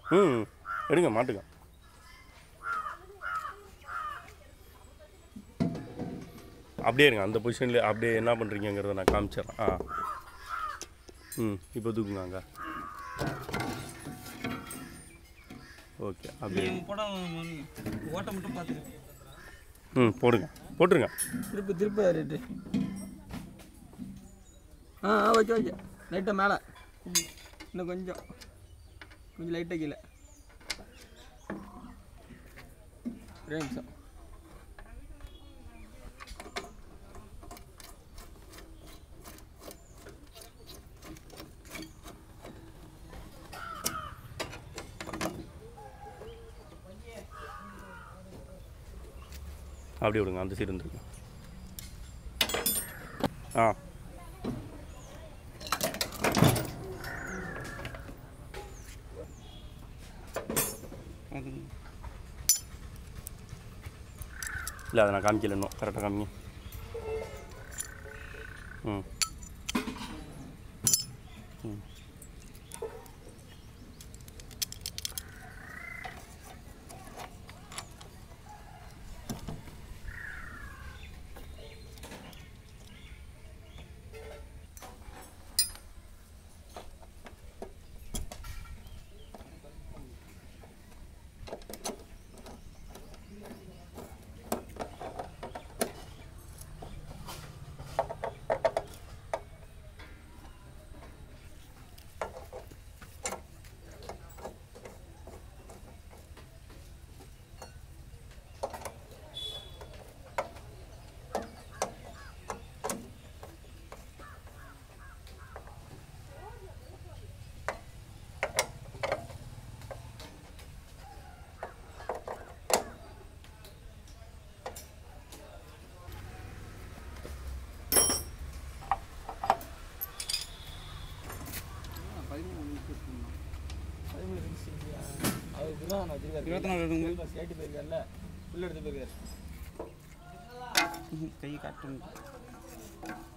ம் எடுங்க மாட்டுங்க அப்படியே இருங்க அந்த பொசிஷனில் அப்படியே என்ன பண்ணுறீங்கிறத நான் காமிச்சிடுறேன் ஆ ம் இப்போ தூக்குங்க அங்கே ஓகே அப்படியே படம் ஓட்ட மட்டும் பார்த்துக்க ம் போடுங்க போட்டுருங்க திருப்பி திருப்பி ரேட்டு ஆ ஆ ஓகே ஓகே லைட்டாக மேலே இன்னும் கொஞ்சம் கொஞ்சம் லைட்டாக கீழே ஒரே நிமிஷம் அப்படியே விடுங்க அந்த சைடு வந்துருங்க ஆ இல்லை அதை நான் காமிக்கல இன்னும் கரெக்டாக காமிங்க ம் ம் இருபத்தி நாலு ஸ்டேட்டு போயிருக்காருல்ல உள்ள எடுத்து போயிருக்காரு கை காட்டுங்க